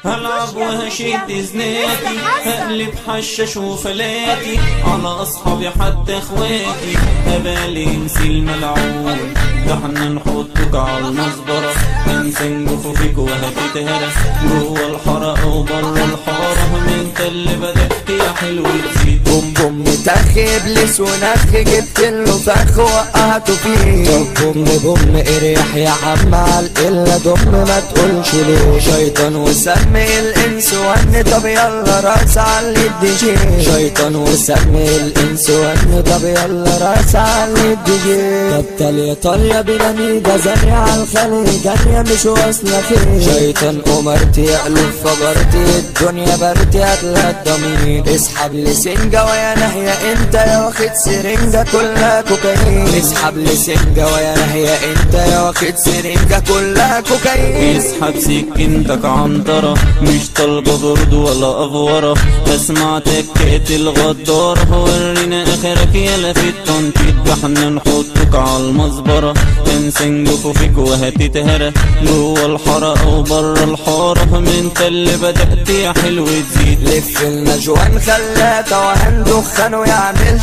هلعب وهشد زناتي هقلب حشاش وفلاتي على اصحابي حتى اخواتي هبالي انسي الملعون ده احنا نحطك على المصبرة ننسى نجوف فيك وهتتهرى جوه الحارة وبره الحارة انت اللي بدأت يا حلو تزيد بوم بوم تخ ابليس ونخ جبت له فخ وقعته فيه طب بوم بوم اريح يا عم على القلة دم ما تقولش ليه شيطان وسمي الانس وان طب يلا راس على الدي جي شيطان وسمي الانس وان طب يلا راس على الدي جي طب تالية طالية بنميدة زانية على الخليج جانية مش واصلة فين شيطان قمرتي قلب فجرتي الدنيا برتي هتلاقي الضمير اسحب لي سنجة ويا ناحية انت يا واخد سرنجة كلها كوكايين اسحب لي سنجة ويا ناحية انت يا واخد سرنجة كلها كوكايين اسحب سكينتك عنترة مش طالبة برد ولا افورة اسمع تكات الغدارة ورينا اخرك يلا في التنطيط ده احنا نحطك على المصبرة انسى نجوف فيك وهتتهرى جوه الحارة او بره الحارة من انت اللي بدأت يا حلو تزيد لف النجوان خلاك وهندخن ويعمل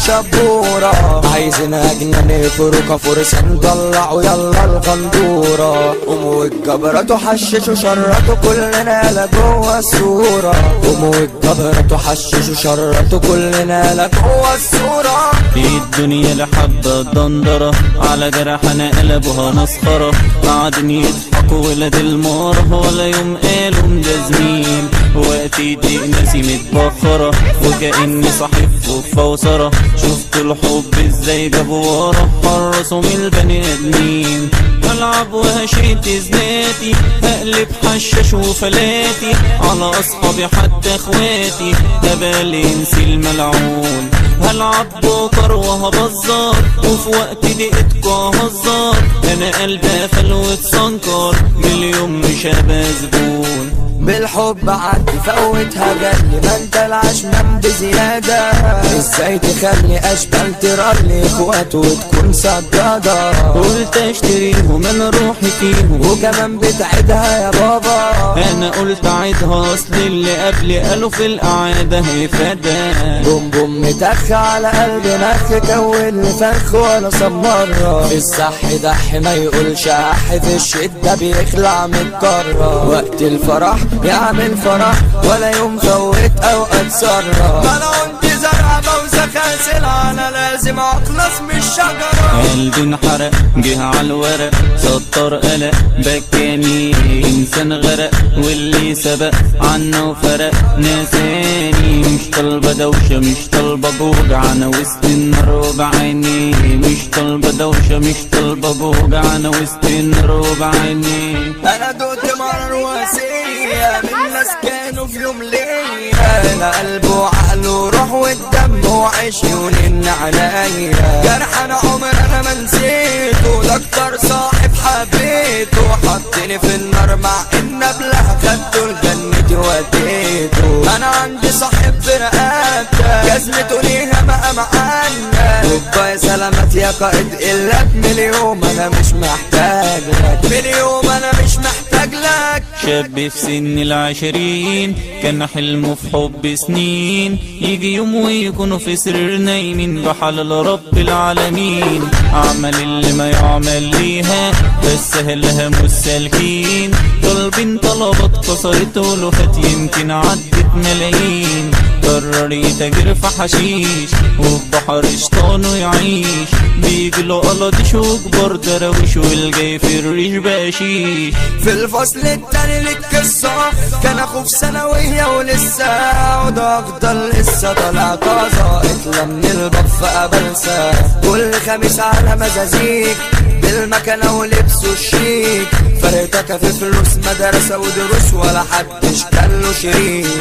شبورة عايزين اجنبي فروكة فرصة نطلعوا يلا الغندورة قوموا الجبرة حششوا شرطوا كلنا لجوه الصورة قوموا الجبرة حششوا شرطوا كلنا لجوه الصورة في الدنيا لحبة دندرة على جرحنا قلبها مسخرة قاعدين يضحكوا ولاد المارة ولا يوم قالوا مجازمين وقتي دي ناسي متبخرة وكأني صاحب فوسرة شفت الحب ازاي جابوا ورا حرصوا من البني ادمين بلعب وهشيت زناتي هقلب حشاش وفلاتي على اصحابي حتى اخواتي هبالي انسي الملعون هلعب بوكر وهبزر وفي وقت دقتكوا هزر انا قلبي قفل واتسنكر مليون مش هبقى زبون بالحب عدي فوتها جلي ما انت العشمان بزيادة ازاي تخلي اشبال ترلي اخوات وتكون صدادة قلت اشتريهم انا روحي فيهم وكمان بتعيدها يا بابا انا قلت اعيدها اصل اللي قبلي قالوا في القعادة هيفادى بوم بوم متخ على قلبي نخ كون لي فخ ولا صمرة الصح دح ما يقولش اح في الشدة بيخلع من الكرة وقت الفرح يعمل فرح ولا يوم فوت او اتسرى طلعوا انت زرع بوزة خاسل انا لازم اخلص من الشجرة قلبي انحرق جه على الورق سطر قلق بكاني انسان غرق واللي سبق عنه فرق نساني مش طالبة دوشة مش طالبة جوجع انا وسط النار بعيني مش طالبة دوشة مش طالبة جوجع انا وسط النار بعيني انا دوت مرة واسية من ناس كانوا في يوم ليا انا قلبه وعقله وروح والدم وعشيون النعناية جرح انا عمر انا ما نسيته ده اكتر صاحب حبيته حطني في النار مع ان ابلها خدته لجنتي وديته انا عندي صاحب في رقبتك جزمته ليها بقى معانا وبا سلامات يا قائد الا بمليون انا مش محتاج لك مليون انا مش محتاج لك شاب في سن العشرين كان حلمه في حب سنين يجي يوم ويكونوا في سرير نايمين بحلال رب العالمين عمل اللي ما يعمل ليها بس اهلها مش سالكين طالبين طلبات كسرت ولفت يمكن عدت ملايين قرر يتاجر في حشيش وبحر شطانه يعيش بيجيله قلطش وكبار دراويش والجاي في الريش بقشيش في الفصل التاني للقصة كان اخوه في ثانوية ولسه وده افضل لسه طالع طازة اتلم البف قبلسة كل خميس على مزازيك بالمكنة ولبسه الشيك فرقتك في فلوس مدرسة ودروس ولا حدش كان له شريك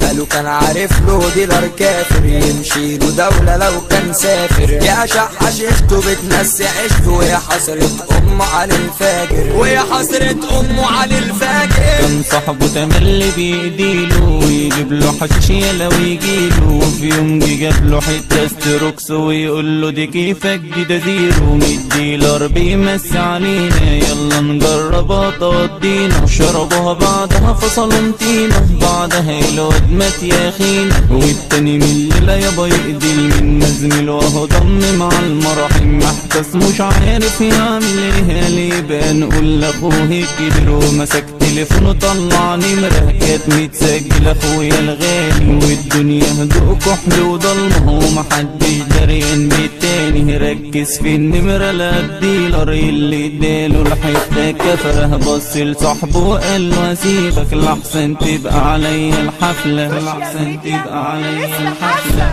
قالوا كان عارف له ديلر كافر يمشي له دولة لو كان سافر يا شح شفته بتنسي عشته ويا حسرة أمه على الفاجر ويا حسرة أمه على الفاجر كان صاحبه تملي بيديله ويجيب له حشيش يلا ويجيله وفي يوم جه جاب له حته ستروكس ويقول له دي كيفك دي ده زيرو مية ديلار بيمسي علينا يلا نجربها تودينا شربوها بعدها فصلوا متينا بعدها الواد مات يا اخينا والتاني من الليله يابا يقدل من زميله وهو ضم مع المراحم محتاس مش عارف يعمل ايه ليه بقى نقول لاخوه الكبير ومسك تليفونه طلع نمرة كانت متسجل اخويا الغالي والدنيا هدوء كحل وضلمة ومحدش دريان بالتاني ركز في النمرة لا الديلر اللي اداله الحتة كفره بص لصاحبه وقال له اسيبك لحسن تبقى عليا الحفلة لحسن تبقى عليا الحفلة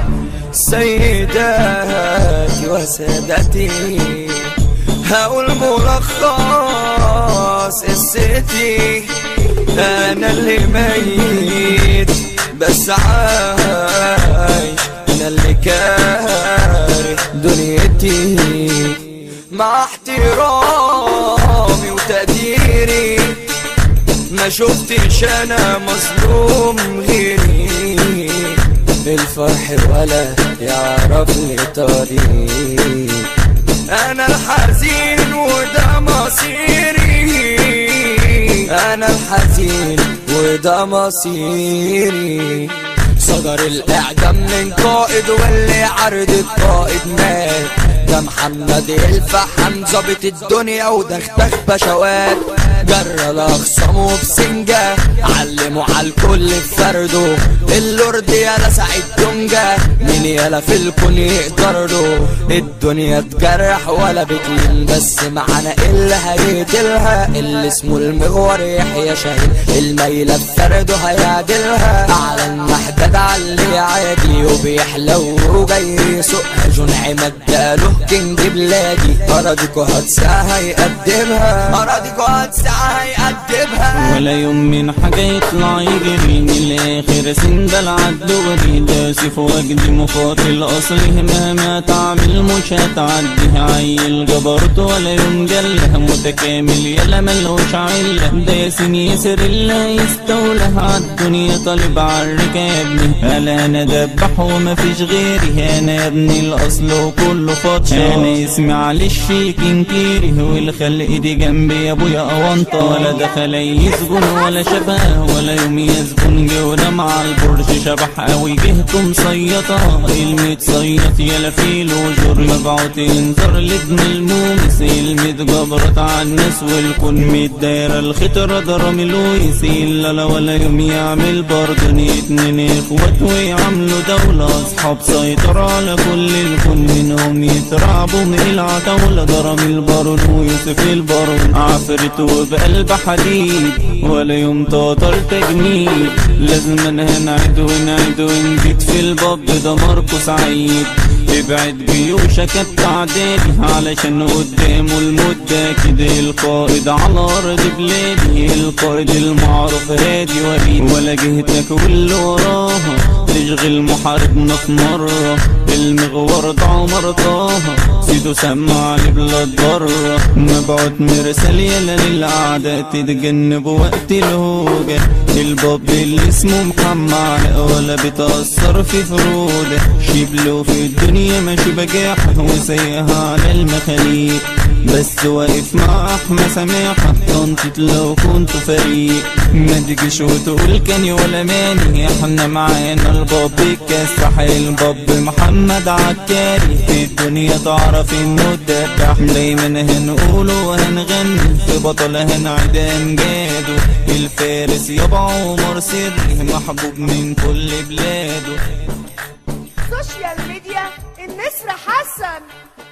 سيداتي وسادتي هقول ملخص قصتي انا اللي ميت بس عايش انا اللي كاره دنيتي مع احترامي وتقديري ما شفتش انا مظلوم غيري الفرح ولا يعرف لي طريق انا الحزين وده مصيري انا الحزين وده مصيري صدر الاعدام من قائد واللي عرض القائد مات ده محمد الفحم ظابط الدنيا ودغدغ بشوات جرى الاخصام بسنجة علموا على الكل بفرده اللورد يالا سعيد دونجا مين يالا في الكون يقدر له الدنيا تجرح ولا بتلين بس معانا اللي هيقتلها اللي اسمه المغور يحيى شاهين الميلة بفرده هيعدلها على المحدد علي عادي وبيحلو وجاي يسوقها جون عماد قاله كينج بلادي أراضيكوا هتساها هيقدمها أراضيكوا هتساها هيقدمها ولا يوم من حاجة يطلع يجري من الآخر سندل عالدغري ده سيف وجدي مقاتل أصله مهما تعمل مش هتعدي عيل جبروت ولا يوم جله متكامل يلا ملوش علة ده ياسين يسر اللي يستولى عالدنيا طالب عالركاب يا ابني هلا أنا دبح ومفيش غيري أنا يا ابني الأصل وكله فاطشة أنا اسمي علي الشيك كيري والخلق دي جنبي يا أبويا أونطة ولا دخل يسجن ولا شبه ولا يوم يسجن جونا مع البرج شبح قوي جهته مسيطة المتصيط يلا فيل وجر مبعوت ينظر لابن المومس المتجبرت على الناس والكون متدايرة الخطرة ضرم لويس إلا لا ولا يوم يعمل برضه اتنين اخوات ويعملوا دولة أصحاب سيطرة على كل الكون منهم يترعبوا من العتاولة ضرم البارون ويوسف البارون عفرت وبقلب حديد ولا يوم تقدر تجميل لازم انا هنعد ونعد ونزيد في الباب ده ماركو سعيد ابعد جيوشك التعدادي علشان قدامه المدة كده القائد على أرض بلادي القائد المعروف هادي وريد ولا جهتك واللي وراها تشغل محاربنا في مرة المغوار ضاع مرضاها سيدو سمع لبلاد برا مبعوت مرسل يلا للأعداء تتجنب وقت الهوجة الباب اللي اسمه محمد ولا بيتأثر في فروده شبله في الدنيا ماشي بجاحة وسايقها على المخاليق بس واقف مع احمى سماحة طنطت لو كنتوا فريق ما تجيش وتقول كاني ولا ماني احنا معانا الباب الكسح الباب محمد عكاري في الدنيا تعرف انه الدبح دايما هنقوله وهنغني في بطل هنعد امجاده الفارس يابا عمر سري محبوب من كل بلاده سوشيال ميديا النسر حسن